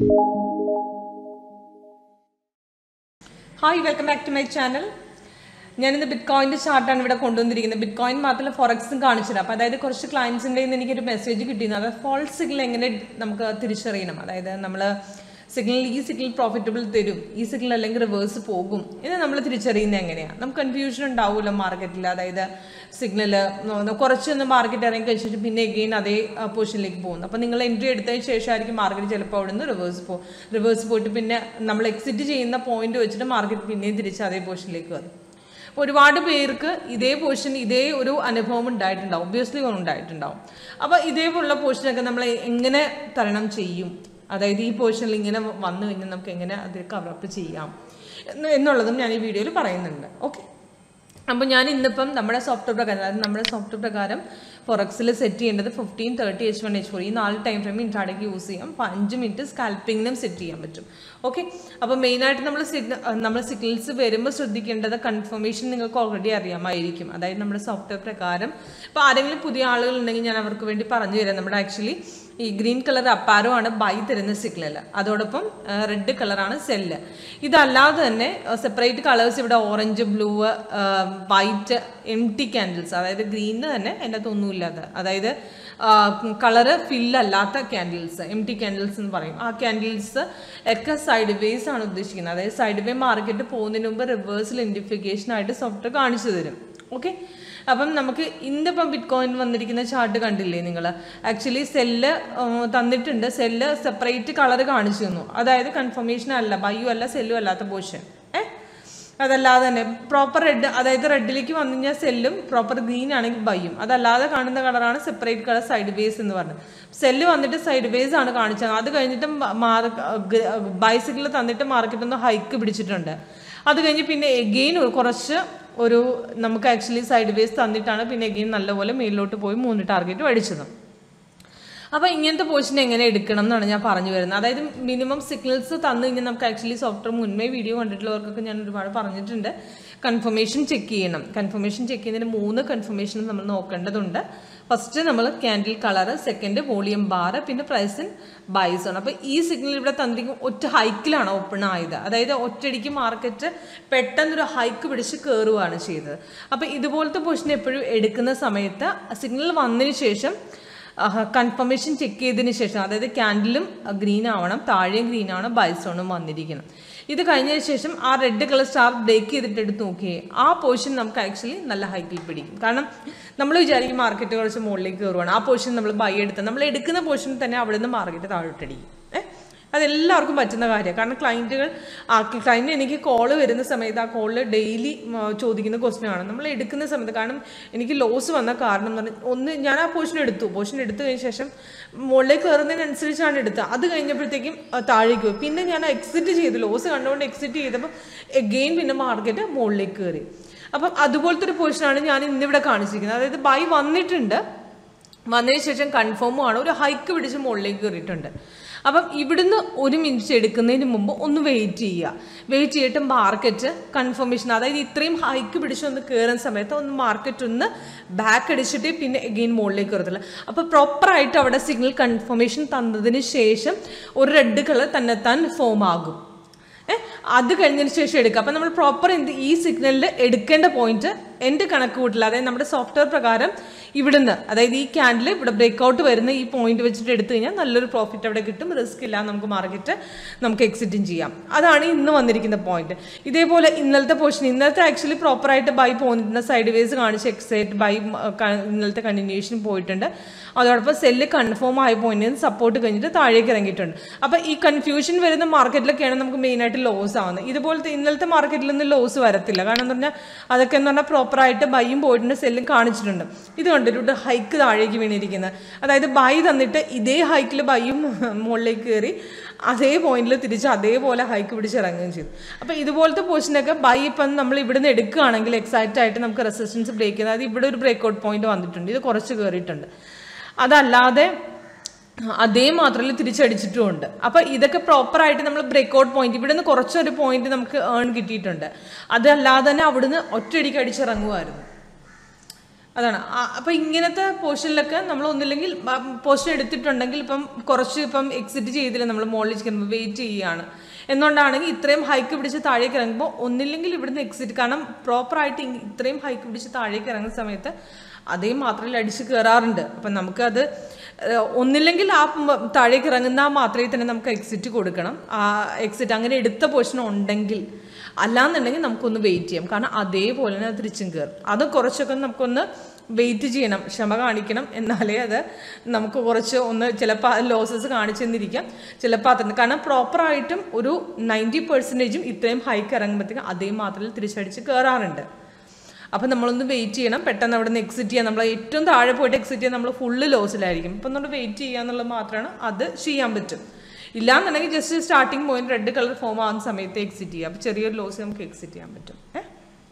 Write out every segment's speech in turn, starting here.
hi welcome back to my channel ഞാനിന്ന് bit കോയിൻ്റെ ചാർട്ടാണ് ഇവിടെ കൊണ്ടുവന്നിരിക്കുന്നത് ബിറ്റ് കോയിൻ മാത്രമല്ല ഫോറക്സും കാണിച്ചില്ല അപ്പോൾ അതായത് കുറച്ച് ക്ലയൻസിൻ്റെ നിന്ന് എനിക്കൊരു മെസ്സേജ് കിട്ടിയിരുന്നു അതായത് ഫോൾസ് സിഗ്നൽ എങ്ങനെ നമുക്ക് തിരിച്ചറിയണം അതായത് നമ്മൾ സിഗ്നൽ ഈ സിഗ്നൽ പ്രോഫിറ്റബിൾ തരും ഈ സിഗ്നൽ അല്ലെങ്കിൽ റിവേഴ്സ് പോകും ഇത് നമ്മൾ തിരിച്ചറിയുന്നത് എങ്ങനെയാണ് നമുക്ക് കൺഫ്യൂഷൻ ഉണ്ടാവുമല്ലോ മാർക്കറ്റിൽ അതായത് സിഗ്നൽ കുറച്ചൊന്ന് മാർക്കറ്റ് ഇറങ്ങി കഴിച്ചിട്ട് പിന്നെ എഗെയിൻ അതേ പൊസിഷനിലേക്ക് പോകുന്നു അപ്പോൾ നിങ്ങൾ എൻട്രി എടുത്തതിന് ശേഷമായിരിക്കും മാർക്കറ്റ് ചിലപ്പോൾ അവിടെ നിന്ന് റിവേഴ്സ് പോകും റിവേഴ്സ് പോയിട്ട് പിന്നെ നമ്മൾ എക്സിറ്റ് ചെയ്യുന്ന പോയിന്റ് വെച്ചിട്ട് മാർക്കറ്റ് പിന്നെയും തിരിച്ച് അതേ പൊസിഷനിലേക്ക് വരും അപ്പോൾ ഒരുപാട് പേർക്ക് ഇതേ പോർഷൻ ഇതേ ഒരു അനുഭവം ഉണ്ടായിട്ടുണ്ടാവും ഒബ്വിയസ്ലി ഉണ്ടായിട്ടുണ്ടാവും അപ്പോൾ ഇതേപോലുള്ള പോർഷനൊക്കെ നമ്മൾ എങ്ങനെ തരണം ചെയ്യും അതായത് ഈ പോർഷനിൽ ഇങ്ങനെ വന്നു കഴിഞ്ഞാൽ നമുക്ക് എങ്ങനെ അത് കവറപ്പ് ചെയ്യാം എന്ന് എന്നുള്ളതും ഞാൻ ഈ വീഡിയോയിൽ പറയുന്നുണ്ട് ഓക്കെ അപ്പോൾ ഞാൻ ഇന്നിപ്പം നമ്മുടെ സോഫ്റ്റ്വെയർ പ്രകാരം അതായത് നമ്മുടെ സോഫ്റ്റ്വെയർ പ്രകാരം ഫൊറക്സിൽ സെറ്റ് ചെയ്യേണ്ടത് fifteen thirty H one H four ഈ നാല് ടൈം ഫ്രെയിം ഇൻട്രാഡേക്ക് യൂസ് ചെയ്യാം അപ്പോൾ അഞ്ച് മിനിറ്റ് സ്കാൽപ്പിങ്ങിനും സെറ്റ് ചെയ്യാൻ പറ്റും ഓക്കെ അപ്പോൾ മെയിനായിട്ട് നമ്മൾ നമ്മൾ സിഗ്നൽസ് വരുമ്പോൾ ശ്രദ്ധിക്കേണ്ടത് കൺഫർമേഷൻ നിങ്ങൾക്ക് ഓൾറെഡി അറിയാമായിരിക്കും അതായത് നമ്മുടെ സോഫ്റ്റ്വെയർ പ്രകാരം ഇപ്പോൾ ആരെങ്കിലും പുതിയ ആളുകൾ ഉണ്ടെങ്കിൽ ഞാൻ അവർക്ക് വേണ്ടി പറഞ്ഞു തരാം നമ്മുടെ ആക്ച്വലി ഈ ഗ്രീൻ കളർ അപ്പാരോ ആണ് ബൈ തരുന്ന സിഗ്നൽ അതോടൊപ്പം റെഡ് കളറാണ് സെല്ല് ഇതല്ലാതെ തന്നെ സെപ്പറേറ്റ് കളേഴ്സ് ഇവിടെ orange blue white empty candles അതായത് ഗ്രീനിന് തന്നെ അതിൻ്റെ അകത്ത് ഒന്നുമില്ലാത്ത അതായത് കളറ് ഫില്ലല്ലാത്ത ക്യാൻഡിൽസ് എം ടി ക്യാൻഡിൽസ് എന്ന് പറയും ആ ക്യാൻഡിൽസ് ഒക്കെ സൈഡ് വേസ് ആണ് ഉദ്ദേശിക്കുന്നത് അതായത് സൈഡ് വേ മാർക്കറ്റ് പോകുന്നതിന് മുമ്പ് റിവേഴ്സൽ ഇൻഡിഫിക്കേഷൻ ആയിട്ട് സോഫ്റ്റ്വെയർ കാണിച്ചു തരും ഓക്കെ അപ്പം നമുക്ക് ഇന്നിപ്പം ബിറ്റ് കോയിൻ വന്നിരിക്കുന്ന ചാർട്ട് കണ്ടില്ലേ നിങ്ങൾ ആക്ച്വലി സെല്ല് തന്നിട്ടുണ്ട് സെല്ല് സെപ്പറേറ്റ് കളർ കാണിച്ചു തന്നു അതായത് കൺഫർമേഷൻ അല്ല ബയ്യും അല്ല സെല്ലും അല്ലാത്ത പോർഷൻ ഏ അതല്ലാതെ തന്നെ പ്രോപ്പർ റെഡ് അതായത് റെഡിലേക്ക് വന്നു കഴിഞ്ഞാൽ സെല്ലും പ്രോപ്പർ ഗ്രീൻ ആണെങ്കിൽ ബയ്യും അതല്ലാതെ കാണുന്ന കളറാണ് സെപ്പറേറ്റ് കളർ സൈഡ് വേസ് എന്ന് പറഞ്ഞത് സെല്ല് വന്നിട്ട് സൈഡ് വേസ് ആണ് കാണിച്ചത് അത് കഴിഞ്ഞിട്ട് ബൈസിക്കിൾ തന്നിട്ട് മാർക്കറ്റ് ഒന്ന് ഹൈക്ക് പിടിച്ചിട്ടുണ്ട് അത് കഴിഞ്ഞ് പിന്നെ എഗെയിൻ കുറച്ച് ഒരു നമുക്ക് ആക്ച്വലി സൈഡ് വേസ് തന്നിട്ടാണ് പിന്നെ എഗെയിൻ നല്ലപോലെ മേലിലോട്ട് പോയി മൂന്ന് ടാർഗറ്റ് അടിച്ചത് അപ്പോൾ ഇങ്ങനത്തെ പോർഷൻ എങ്ങനെ എടുക്കണം എന്നാണ് ഞാൻ പറഞ്ഞു വരുന്നത് അതായത് മിനിമം സിഗ്നൽസ് തന്നു കഴിഞ്ഞാൽ നമുക്ക് ആക്ച്വലി സോഫ്റ്റ്വെയർ മുൻപേ വീഡിയോ കണ്ടിട്ടുള്ളവർക്കൊക്കെ ഞാൻ ഒരുപാട് പറഞ്ഞിട്ടുണ്ട് കൺഫർമേഷൻ ചെക്ക് ചെയ്യണം കൺഫർമേഷൻ ചെക്ക് ചെയ്യുന്നതിന് മൂന്ന് കൺഫർമേഷൻ നമ്മൾ നോക്കേണ്ടതുണ്ട് ഫസ്റ്റ് നമ്മൾ candle colour second volume bar പിന്നെ പ്രൈസ് ഇൻ ബൈസ് ആണ് അപ്പോൾ ഈ സിഗ്നൽ ഇവിടെ തന്നിരിക്കും ഒറ്റ ഹൈക്കിലാണ് ഓപ്പൺ ആയത് അതായത് ഒറ്റയടിക്ക് മാർക്കറ്റ് പെട്ടെന്നൊരു ഹൈക്ക് പിടിച്ച് കയറുകയാണ് ചെയ്തത് അപ്പോൾ ഇതുപോലത്തെ പൊസിഷൻ എപ്പോഴും എടുക്കുന്ന സമയത്ത് സിഗ്നൽ വന്നതിന് ശേഷം കൺഫർമേഷൻ ചെക്ക് ചെയ്തതിന് ശേഷം അതായത് ക്യാൻഡിലും ഗ്രീൻ ആവണം താഴെയും ഗ്രീൻ ആവണം ബൈസോണും വന്നിരിക്കണം ഇത് കഴിഞ്ഞതിന് ശേഷം ആ റെഡ് കളർ സ്റ്റാർ ബ്രേക്ക് ചെയ്തിട്ട് എടുത്ത് നോക്കിയേ ആ പോർഷൻ നമുക്ക് ആക്ച്വലി നല്ല ഹൈക്കിൽ പിടിക്കും കാരണം നമ്മൾ വിചാരിക്കും മാർക്കറ്റ് കുറച്ച് മുകളിലേക്ക് കയറുവാണ് ആ പോർഷൻ നമ്മൾ ബൈ എടുത്ത് നമ്മൾ എടുക്കുന്ന പോർഷൻ തന്നെ അവിടെ നിന്ന് മാർക്കറ്റ് താഴോട്ടടിക്കും ഏഹ് അതെല്ലാവർക്കും പറ്റുന്ന കാര്യമാണ് കാരണം ക്ലയൻറ്റുകൾ ആ ക്ലയൻറ്റ് എനിക്ക് കോള് വരുന്ന സമയത്ത് ആ കോളിൽ ഡെയിലി ചോദിക്കുന്ന ക്വസ്റ്റ്യൻ ആണ് നമ്മൾ എടുക്കുന്ന സമയത്ത് കാരണം എനിക്ക് ലോസ് വന്ന കാരണം എന്ന് പറഞ്ഞാൽ ഒന്ന് ഞാൻ ആ പോർഷൻ എടുത്തു പോർഷൻ എടുത്തു കഴിഞ്ഞ ശേഷം മുകളിലേക്ക് കയറുന്നതിനനുസരിച്ചാണ് എടുത്തത് അത് കഴിഞ്ഞപ്പോഴത്തേക്കും താഴേക്ക് പോയി പിന്നെ ഞാൻ എക്സിറ്റ് ചെയ്തു ലോസ് കണ്ടുകൊണ്ട് എക്സിറ്റ് ചെയ്തപ്പോൾ എഗെയിൻ പിന്നെ മാർക്കറ്റ് മുകളിലേക്ക് കയറി അപ്പം അതുപോലത്തെ ഒരു പോർഷനാണ് ഞാൻ ഇന്നിവിടെ കാണിച്ചിരിക്കുന്നത് അതായത് ബൈ വന്നിട്ടുണ്ട് വന്നതിന് ശേഷം കൺഫേമും ആണ് ഒരു ഹൈക്ക് പിടിച്ച് മുകളിലേക്ക് കയറിയിട്ടുണ്ട് അപ്പം ഇവിടുന്ന് ഒരു മിനിറ്റ് എടുക്കുന്നതിന് മുമ്പ് ഒന്ന് വെയിറ്റ് ചെയ്യുക വെയിറ്റ് ചെയ്തിട്ട് മാർക്കറ്റ് കൺഫർമേഷൻ അതായത് ഇത്രയും ഹൈക്ക് പിടിച്ചൊന്ന് കയറുന്ന സമയത്ത് ഒന്ന് മാർക്കറ്റ് ഒന്ന് ബാക്ക് അടിച്ചിട്ട് പിന്നെ എഗെയിൻ മുകളിലേക്ക് കയറത്തില്ല അപ്പോൾ പ്രോപ്പറായിട്ട് അവിടെ സിഗ്നൽ കൺഫർമേഷൻ തന്നതിന് ശേഷം ഒരു റെഡ് കളർ തന്നെത്താൻ ഫോം ആകും ഏഹ് അത് കഴിഞ്ഞതിന് ശേഷം എടുക്കുക അപ്പം നമ്മൾ പ്രോപ്പർ എന്ത് ഈ സിഗ്നലിൽ എടുക്കേണ്ട പോയിന്റ് എൻ്റെ കണക്ക് കൂട്ടില്ല അതായത് നമ്മുടെ സോഫ്റ്റ്വെയർ പ്രകാരം ഇവിടുന്ന് അതായത് ഈ ക്യാൻഡിൽ ഇവിടെ ബ്രേക്ക്ഔട്ട് വരുന്ന ഈ പോയിന്റ് വെച്ചിട്ട് എടുത്തു കഴിഞ്ഞാൽ നല്ലൊരു പ്രോഫിറ്റ് അവിടെ കിട്ടും റിസ്ക് ഇല്ല നമുക്ക് മാർക്കറ്റ് നമുക്ക് എക്സിറ്റും ചെയ്യാം അതാണ് ഇന്ന് വന്നിരിക്കുന്ന പോയിന്റ് ഇതേപോലെ ഇന്നലത്തെ പോർഷൻ ഇന്നലത്തെ ആക്ച്വലി പ്രോപ്പറായിട്ട് ബൈ പോന്നിട്ടുണ്ട് സൈഡ് വേസ് കാണിച്ച് എക്സൈറ്റ് ബൈ ഇന്നലത്തെ കണ്ടിന്യൂഷൻ പോയിട്ടുണ്ട് അതോടൊപ്പം സെല്ല് കൺഫേം ആയ പോയിന്റിൽ സപ്പോർട്ട് കഴിഞ്ഞിട്ട് താഴേക്ക് ഇറങ്ങിയിട്ടുണ്ട് അപ്പോൾ ഈ കൺഫ്യൂഷൻ വരുന്ന മാർക്കറ്റിലൊക്കെയാണ് നമുക്ക് മെയിനായിട്ട് ലോസ് ആവുന്നത് ഇതുപോലത്തെ ഇന്നലത്തെ മാർക്കറ്റിൽ നിന്ന് ലോസ് വരത്തില്ല കാരണം എന്ന് പറഞ്ഞാൽ അതൊക്കെ എന്ന് പറഞ്ഞാൽ പ്രോപ്പറായിട്ട് ബൈയും പോയിട്ടുണ്ട് സെല്ലും കാണിച്ചിട്ടുണ്ട് ഇത് കണ്ടിട്ടുണ്ട് ഹൈക്ക് താഴേക്ക് വീണിരിക്കുന്നത് അതായത് ബൈ തന്നിട്ട് ഇതേ ഹൈക്കിൽ ബൈയും മുകളിലേക്ക് കയറി അതേ പോയിന്റിൽ തിരിച്ച് അതേപോലെ ഹൈക്ക് പിടിച്ച് ഇറങ്ങുകയും ചെയ്തു അപ്പോൾ ഇതുപോലത്തെ പോർഷനൊക്കെ ബൈ ഇപ്പം നമ്മൾ ഇവിടുന്ന് എടുക്കുകയാണെങ്കിൽ എക്സൈറ്റ് ആയിട്ട് നമുക്ക് റെസിസ്റ്റൻസ് ബ്രേക്ക് ചെയ്യുന്നത് അതായത് ഇവിടെ ഒരു ബ്രേക്ക് ഔട്ട് പോയിന്റ് വന്നിട്ടുണ്ട് ഇത് കുറച്ച് കയറിയിട്ടുണ്ട് അതല്ലാതെ അതേ മാത്രമല്ല തിരിച്ചടിച്ചിട്ടുമുണ്ട് അപ്പോൾ ഇതൊക്കെ പ്രോപ്പറായിട്ട് നമ്മൾ ബ്രേക്ക് ഔട്ട് പോയിന്റ് ഇവിടുന്ന് കുറച്ചൊരു പോയിന്റ് നമുക്ക് ഏൺ കിട്ടിയിട്ടുണ്ട് അതല്ലാതെ തന്നെ അവിടുന്ന് ഒറ്റയടിക്ക് അടിച്ചിറങ്ങുമായിരുന്നു അതാണ് ആ- അപ്പൊ ഇങ്ങനത്തെ പോർഷനിലൊക്കെ നമ്മൾ ഒന്നില്ലെങ്കിൽ പോർഷൻ എടുത്തിട്ടുണ്ടെങ്കിൽ ഇപ്പം കുറച്ച് ഇപ്പം എക്സിറ്റ് ചെയ്തില്ല നമ്മൾ മുകളിൽ ചെല്ലുമ്പോൾ വെയിറ്റ് ചെയ്യുകയാണ് എന്നുകൊണ്ടാണെങ്കിൽ ഇത്രയും ഹൈക്ക് പിടിച്ച് താഴേക്ക് ഇറങ്ങുമ്പോൾ ഒന്നില്ലെങ്കിൽ ഇവിടുന്ന് എക്സിറ്റ് കാരണം പ്രോപ്പറായിട്ട് ഇത്രയും ഹൈക്ക് പിടിച്ച് താഴേക്ക് ഇറങ്ങുന്ന സമയത്ത് അതേ മാത്രയിൽ അടിച്ച് കയറാറുണ്ട് അപ്പം നമുക്കത് ഏഹ്, ഒന്നില്ലെങ്കിൽ ആ മ- താഴേക്ക് ഇറങ്ങുന്ന ആ മാത്രയിൽ തന്നെ നമുക്ക് എക്സിറ്റ് കൊടുക്കണം ആ എക്സിറ്റ് അങ്ങനെ എടുത്ത പോർഷൻ ഉണ്ടെങ്കിൽ അല്ലാന്നുണ്ടെങ്കിൽ നമുക്കൊന്ന് വെയിറ്റ് ചെയ്യാം കാരണം അതേപോലെ തന്നെ അത് തിരിച്ചും കയറും അത് കുറച്ചൊക്കെ നമുക്കൊന്ന് വെയിറ്റ് ചെയ്യണം ക്ഷമ കാണിക്കണം എന്നാലേ അത് നമുക്ക് കുറച്ച് ഒന്ന് ചിലപ്പോൾ ലോസസ് കാണിച്ചെന്നിരിക്കാം ചിലപ്പോൾ അത് കാരണം പ്രോപ്പറായിട്ടും ഒരു നയൻറ്റി പെർസെൻറ്റേജും ഇത്രയും ഹൈക്ക് ഇറങ്ങുമ്പോഴത്തേക്കും അതേ മാത്രയിൽ തിരിച്ചടിച്ച് കയറാറുണ്ട് അപ്പം നമ്മളൊന്ന് വെയിറ്റ് ചെയ്യണം പെട്ടെന്ന് അവിടെ നിന്ന് എക്സിറ്റ് ചെയ്യാൻ നമ്മൾ ഏറ്റവും താഴെ പോയിട്ട് എക്സിറ്റ് ചെയ്യാൻ നമ്മൾ ഫുള്ള് ലോസിലായിരിക്കും അപ്പം നമ്മൾ വെയിറ്റ് ചെയ്യുക എന്നുള്ളത് മാത്രമാണ് അത് ചെയ്യാൻ പറ്റും ഇല്ലാന്നുണ്ടെങ്കിൽ just starting point red colour form ആവുന്ന സമയത്ത് എക്സിറ്റ് ചെയ്യാം അപ്പം ചെറിയൊരു ലോസ് നമുക്ക് എക്സിറ്റ് ചെയ്യാൻ പറ്റും ഏഹ്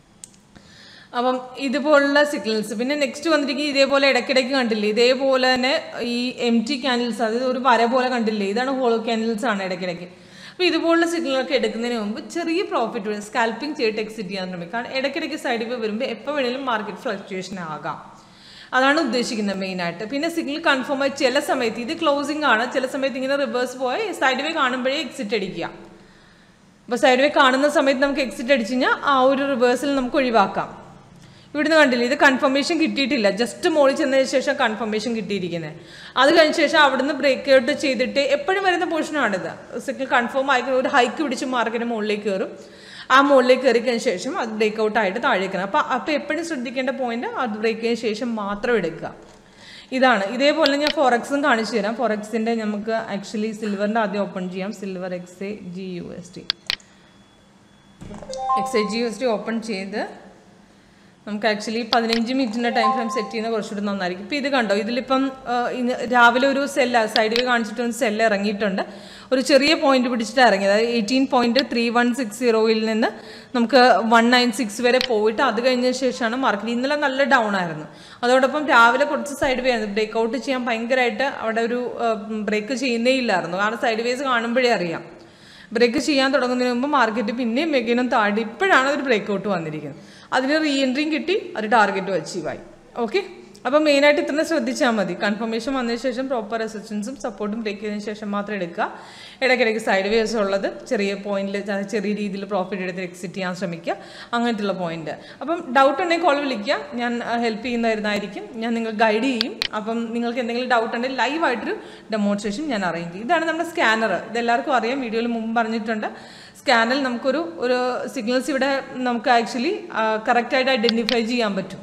അപ്പം ഇതുപോലുള്ള സിഗ്നൽസ് പിന്നെ നെക്സ്റ്റ് വന്നിരിക്കുന്നത് ഇതേപോലെ ഇടയ്ക്കിടയ്ക്ക് കണ്ടില്ലേ ഇതേപോലെ തന്നെ ഈ എം ടി ക്യാൻഡിൽസ് അതായത് ഒരു വര പോലെ കണ്ടില്ലേ ഇതാണ് ഹോളോ ക്യാൻഡിൽസ് ആണ് ഇടയ്ക്കിടയ്ക്ക് അപ്പോൾ ഇതുപോലുള്ള സിഗ്നലൊക്കെ എടുക്കുന്നതിന് മുമ്പ് ചെറിയ പ്രോഫിറ്റ് വരും സ്കാൽപ്പിംഗ് ചെയ്തിട്ട് എക്സിറ്റ് ചെയ്യാൻ ശ്രമിക്കും കാരണം ഇടയ്ക്കിടയ്ക്ക് സൈഡ് വേ വരുമ്പോൾ എപ്പോൾ വേണേലും മാർക്കറ്റ് ഫ്ലക്ച്വേഷൻ ആകാം അതാണ് ഉദ്ദേശിക്കുന്നത് മെയിനായിട്ട് പിന്നെ സിഗ്നൽ കൺഫേം ആയി ചില സമയത്ത് ഇത് ക്ലോസിംഗ് ആണ് ചില സമയത്ത് ഇങ്ങനെ റിവേഴ്സ് പോയി സൈഡ് വേ കാണുമ്പോഴേ എക്സിറ്റ് അടിക്കുക അപ്പോൾ സൈഡ് വേ കാണുന്ന സമയത്ത് നമുക്ക് എക്സിറ്റ് അടിച്ചു കഴിഞ്ഞാൽ ആ ഒരു റിവേഴ്സൽ നമുക്ക് ഒഴിവാക്കാം ഇവിടുന്ന് കണ്ടില്ലേ ഇത് കൺഫർമേഷൻ കിട്ടിയിട്ടില്ല ജസ്റ്റ് മോളിൽ ചെന്നതിന് ശേഷം കൺഫർമേഷൻ കിട്ടിയിരിക്കുന്നത് അത് കഴിഞ്ഞ ശേഷം അവിടുന്ന് ബ്രേക്ക് ഔട്ട് ചെയ്തിട്ട് എപ്പോഴും വരുന്ന പോർഷനാണിത് സിഗ്നൽ കൺഫേം ആയി ഒരു ഹൈക്ക് പിടിച്ച് മാർക്കറ്റിന് മുകളിലേക്ക് കയറും ആ മുകളിലേക്ക് കയറി കഴിഞ്ഞ ശേഷം അത് ബ്രേക്ക് ഔട്ട് ആയിട്ട് താഴേക്കണം അപ്പോൾ അപ്പോൾ എപ്പോഴും ശ്രദ്ധിക്കേണ്ട പോയിന്റ് അത് ബ്രേക്ക് ചെയ്തതിന് ശേഷം മാത്രം എടുക്കുക ഇതാണ് ഇതേപോലെ ഞാൻ ഫോറക്സും കാണിച്ചു തരാം ഫോറക്സിൻ്റെ നമുക്ക് ആക്ച്വലി സിൽവറിൻ്റെ ആദ്യം ഓപ്പൺ ചെയ്യാം silver X A G U S T X I G U S T open ചെയ്ത് നമുക്ക് ആക്ച്വലി പതിനഞ്ച് മിനിറ്റിൻ്റെ ടൈം ഫ്രെയിം സെറ്റ് ചെയ്യുന്ന കുറച്ചുകൂടി നന്നായിരിക്കും ഇപ്പോൾ ഇത് കണ്ടോ ഇതിലിപ്പം ആ, ഇന്ന് രാവിലെ ഒരു സെല്ല് സൈഡ് വേ കാണിച്ചിട്ട് ഒരു സെല്ല് ഇറങ്ങിയിട്ടുണ്ട് ഒരു ചെറിയ പോയിന്റ് പിടിച്ചിട്ട് ഇറങ്ങിയത് അതായത് eighteen point three one six സീറോയിൽ നിന്ന് നമുക്ക് വൺ നയൻ സിക്സ് വരെ പോയിട്ട് അത് കഴിഞ്ഞ ശേഷമാണ് മാർക്കറ്റ് ഇന്നലെ നല്ല ഡൗൺ ആയിരുന്നു അതോടൊപ്പം രാവിലെ കുറച്ച് സൈഡ് വേ ആയിരുന്നു ബ്രേക്ക് ഔട്ട് ചെയ്യാൻ ഭയങ്കരമായിട്ട് അവിടെ ഒരു ബ്രേക്ക് ചെയ്യുന്നേ ഇല്ലായിരുന്നു കാരണം സൈഡ് വേസ് കാണുമ്പോഴേ അറിയാം ബ്രേക്ക് ചെയ്യാൻ തുടങ്ങുന്നതിന് മുമ്പ് മാർക്കറ്റ് പിന്നെയും മെഗിനും താഴെ ഇപ്പോഴാണ് ഒരു ബ്രേക്ക് ഔട്ട് വന്നിരിക്കുന്നത് അതിന് റീ എൻട്രിയും കിട്ടി ഒരു ടാർഗറ്റും അച്ചീവ് ആയി ഓക്കെ അപ്പോൾ മെയിനായിട്ട് ഇത്ര ശ്രദ്ധിച്ചാൽ മതി കൺഫർമേഷൻ വന്നതിന് ശേഷം പ്രോപ്പർ റെസിസ്റ്റൻസും സപ്പോർട്ടും ബ്രേക്ക് ചെയ്തതിന് ശേഷം മാത്രം എടുക്കുക ഇടയ്ക്കിടയ്ക്ക് സൈഡ് വേസ് ഉള്ളത് ചെറിയ പോയിന്റിൽ ചെറിയ രീതിയിൽ പ്രോഫിറ്റ് എടുത്ത് എക്സിറ്റ് ചെയ്യാൻ ശ്രമിക്കുക അങ്ങനത്തെയുള്ള പോയിന്റ് അപ്പം ഡൗട്ട് ഉണ്ടെങ്കിൽ കോൾ വിളിക്കുക ഞാൻ ഹെൽപ്പ് ചെയ്യുന്നതായിരിക്കും ഞാൻ നിങ്ങൾ ഗൈഡ് ചെയ്യും അപ്പം നിങ്ങൾക്ക് എന്തെങ്കിലും ഡൗട്ട് ഉണ്ടെങ്കിൽ ലൈവായിട്ടൊരു ഡെമോൺസ്ട്രേഷൻ ഞാൻ അറേഞ്ച് ചെയ്യും ഇതാണ് നമ്മുടെ സ്കാനർ ഇതെല്ലാവർക്കും അറിയാം വീഡിയോയിൽ മുമ്പ് പറഞ്ഞിട്ടുണ്ട് സ്കാനറിൽ നമുക്കൊരു ഒരു സിഗ്നൽസ് ഇവിടെ നമുക്ക് ആക്ച്വലി കറക്റ്റായിട്ട് ഐഡൻറ്റിഫൈ ചെയ്യാൻ പറ്റും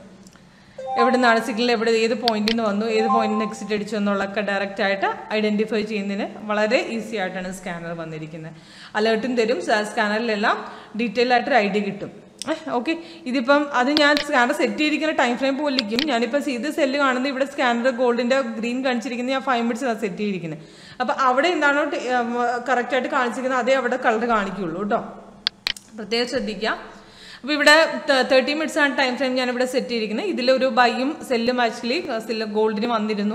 എവിടെ നിന്നാണ് സിഗ്നൽ എവിടെ ഏത് പോയിന്റിൽ നിന്ന് വന്നു ഏത് പോയിന്റിൽ നിന്ന് എക്സിറ്റ് അടിച്ചു എന്നുള്ളതൊക്കെ ഡയറക്റ്റ് ആയിട്ട് ഐഡന്റിഫൈ ചെയ്യുന്നതിന് വളരെ ഈസി ആയിട്ടാണ് സ്കാനർ വന്നിരിക്കുന്നത് അലേർട്ടും തരും സ്കാനറിലെല്ലാം ഡീറ്റെയിൽ ആയിട്ടൊരു ഐഡിയ കിട്ടും ഓക്കെ ഇതിപ്പം അത് ഞാൻ സ്കാനർ സെറ്റ് ചെയ്തിരിക്കുന്ന ടൈം ഫ്രെയിം പോലിരിക്കും ഞാനിപ്പോൾ ഇത് സെല്ല് കാണുന്നത് ഇവിടെ സ്കാനർ ഗോൾഡിൻ്റെ ഗ്രീൻ കാണിച്ചിരിക്കുന്നത് ഞാൻ ഫൈവ് മിനിറ്റ്സ് സെറ്റ് ചെയ്തിരിക്കുന്നത് അപ്പോൾ അവിടെ എന്താണോ കറക്റ്റായിട്ട് കാണിച്ചിരിക്കുന്നത് അതേ അവിടെ കളർ കാണിക്കുള്ളൂ കേട്ടോ പ്രത്യേകം ശ്രദ്ധിക്കുക അപ്പോൾ ഇവിടെ തേർട്ടി മിനിറ്റ്സ് ആണ് ടൈം ഫ്രെയിം ഞാൻ ഇവിടെ സെറ്റ് ചെയ്തിരിക്കുന്നത് ഇതിലൊരു ബൈയും സെല്ലും ആക്ച്വലി സെല്ല് ഗോൾഡിന് വന്നിരുന്നു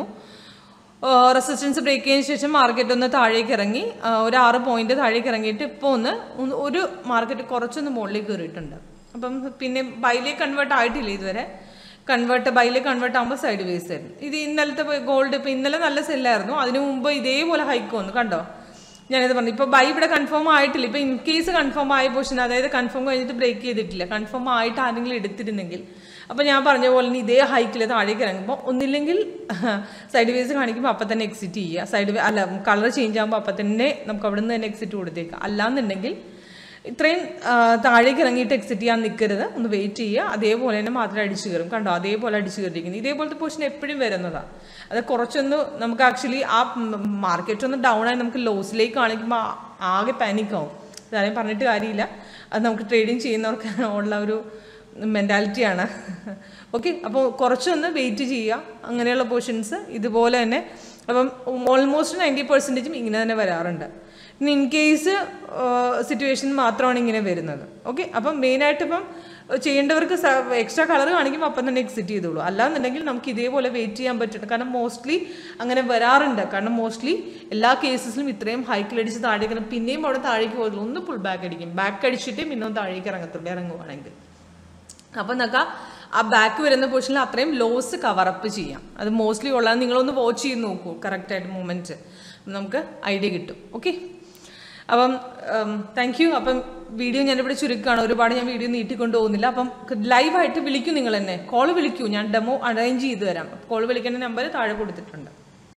റെസിസ്റ്റൻസ് ബ്രേക്ക് ചെയ്തതിന് ശേഷം മാർക്കറ്റ് ഒന്ന് താഴേക്ക് ഇറങ്ങി ആ, ഒരു ആറ് പോയിന്റ് താഴേക്ക് ഇറങ്ങിയിട്ട് ഇപ്പോൾ ഒന്ന് ഒന്ന് ഒരു മാർക്കറ്റ് കുറച്ചൊന്ന് മുകളിലേക്ക് കയറിയിട്ടുണ്ട് അപ്പം പിന്നെ ബൈലേക്ക് കൺവേർട്ട് ആയിട്ടില്ല ഇതുവരെ കൺവേർട്ട് ബൈലേക്ക് കൺവേർട്ട് ആകുമ്പോൾ സൈഡ് വേസ് ആയിരുന്നു ഇത് ഇന്നലത്തെ ഗോൾഡ് ഇപ്പോൾ ഇന്നലെ നല്ല സെല്ലായിരുന്നു അതിനു മുമ്പ് ഇതേപോലെ ഹൈക്ക് വന്നു കണ്ടോ ഞാനിത് പറഞ്ഞു ഇപ്പോൾ ബൈ ഇവിടെ കൺഫേം ആയിട്ടില്ല ഇപ്പോൾ ഇൻ കേസ് കൺഫേം ആയ പൊസിഷൻ അതായത് കൺഫേം കഴിഞ്ഞിട്ട് ബ്രേക്ക് ചെയ്തിട്ടില്ല കൺഫേം ആയിട്ട് ആരെങ്കിലും എടുത്തിരുന്നെങ്കിൽ അപ്പോൾ ഞാൻ പറഞ്ഞ പോലെ തന്നെ ഇതേ ഹൈക്കിൽ താഴേക്ക് ഇറങ്ങുമ്പോൾ ഒന്നില്ലെങ്കിൽ സൈഡ് വേസ് കാണിക്കുമ്പോൾ അപ്പം തന്നെ എക്സിറ്റ് ചെയ്യുക സൈഡ് അല്ല കളർ ചേഞ്ച് ആകുമ്പോൾ അപ്പം തന്നെ നമുക്ക് അവിടെ നിന്ന് തന്നെ എക്സിറ്റ് കൊടുത്തേക്കാം അല്ലാന്നുണ്ടെങ്കിൽ ഇത്രയും ആ, താഴേക്ക് ഇറങ്ങിയിട്ട് എക്സിറ്റ് ചെയ്യാൻ നിൽക്കരുത് ഒന്ന് വെയിറ്റ് ചെയ്യുക അതേപോലെ തന്നെ മാത്രം അടിച്ചു കയറും കണ്ടോ അതേപോലെ അടിച്ചു കയറിയിരിക്കുന്നത് ഇതേപോലത്തെ പൊസിഷൻ എപ്പോഴും വരുന്നതാണ് അത് കുറച്ചൊന്ന് നമുക്ക് ആക്ച്വലി ആ മാർക്കറ്റ് ഒന്ന് ഡൗൺ ആയി നമുക്ക് ലോസിലേക്ക് കാണിക്കുമ്പോൾ ആകെ പാനിക്കാവും ഇതാരെയും പറഞ്ഞിട്ട് കാര്യമില്ല അത് നമുക്ക് ട്രേഡിങ് ചെയ്യുന്നവർക്ക് ഉള്ള ഒരു മെൻറ്റാലിറ്റിയാണ് ഓക്കെ അപ്പോൾ കുറച്ചൊന്ന് വെയിറ്റ് ചെയ്യുക അങ്ങനെയുള്ള പോർഷൻസ് ഇതുപോലെ തന്നെ അപ്പം ഓൾമോസ്റ്റ് നയൻറ്റി പെർസെൻറ്റേജും ഇങ്ങനെ തന്നെ വരാറുണ്ട് ഇനി ഇൻ കേസ് സിറ്റുവേഷൻ മാത്രമാണ് ഇങ്ങനെ വരുന്നത് ഓക്കെ അപ്പം മെയിനായിട്ട് ഇപ്പം ചെയ്യേണ്ടവർക്ക് എക്സ്ട്രാ കളർ കാണിക്കുമ്പോൾ അപ്പം തന്നെ എക്സിറ്റ് ചെയ്തോളൂ അല്ലാന്നുണ്ടെങ്കിൽ നമുക്ക് ഇതേപോലെ വെയിറ്റ് ചെയ്യാൻ പറ്റും കാരണം മോസ്റ്റ്ലി അങ്ങനെ വരാറുണ്ട് കാരണം മോസ്റ്റ്ലി എല്ലാ കേസസിലും ഇത്രയും ഹൈക്കിലടിച്ച് താഴേക്ക് ഇറങ്ങും പിന്നെയും അവിടെ താഴേക്ക് പോകുള്ളൂ ഒന്ന് പുൾ ബാക്ക് അടിക്കും ബാക്ക് അടിച്ചിട്ട് പിന്നെ ഒന്ന് താഴേക്ക് ഇറങ്ങത്തുള്ളൂ ഇറങ്ങുവാണെങ്കിൽ അപ്പം നോക്കാം ആ ബാക്ക് വരുന്ന പൊസിഷനിൽ അത്രയും ലോസ് കവറപ്പ് ചെയ്യാം അത് മോസ്റ്റ്ലി ഉള്ളത് നിങ്ങളൊന്ന് വാച്ച് ചെയ്ത് നോക്കൂ കറക്റ്റായിട്ട് മൂമെൻറ്റ് നമുക്ക് ഐഡിയ കിട്ടും ഓക്കെ അപ്പം താങ്ക് യു അപ്പം വീഡിയോ ഞാനിവിടെ ചുരുക്കമാണ് ഒരുപാട് ഞാൻ വീഡിയോ നീട്ടിക്കൊണ്ട് പോകുന്നില്ല അപ്പം ലൈവായിട്ട് വിളിക്കൂ നിങ്ങൾ എന്നെ കോൾ വിളിക്കൂ ഞാൻ ഡെമോ അറേഞ്ച് ചെയ്ത് തരാം കോൾ വിളിക്കേണ്ട നമ്പർ താഴെ കൊടുത്തിട്ടുണ്ട്